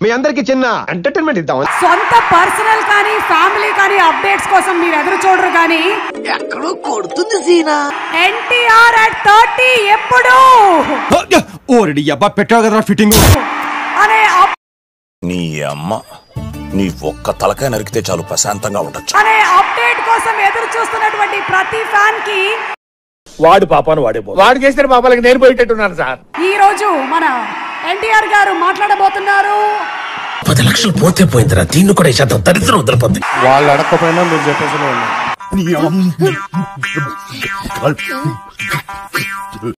మీ అందరికి చిన్న ఎంటర్టైన్మెంట్ ఇద్దాం సొంత పర్సనల్ కానీ ఫ్యామిలీ కానీ అప్డేట్స్ కోసం మీరు ఎదురు చూడరు కానీ ఎక్కడో కొడుతుంది సీనా ఎన్టీఆర్ అట్ థర్టీ ఎప్పుడు ఓరడి అబ్బా పెట్టావు కదరా ఫిట్టింగ్ అనే అప్- నీ అమ్మ నీ ఒక్క తలకాయ నరికితే చాలు ప్రశాంతంగా ఉండొచ్చు అనే అప్డేట్ కోసం ఎదురు చూస్తున్నటువంటి ప్రతి ఫ్యాన్ కి వాడు పాపాను వాడే వాడు చేసిన పాపాలకి నేను పోయేటట్టున్నాను సార్ ఈ రోజు మన ఎన్టీఆర్ గారు మాట్లాడబోతున్నారు పది లక్షలు పోతే పోయిందిరా దీన్ని కూడా ఈ శాతం దరిద్రం వదిలిపోద్ది వాళ్ళు అడగకపోయినా మీరు చెప్పేసి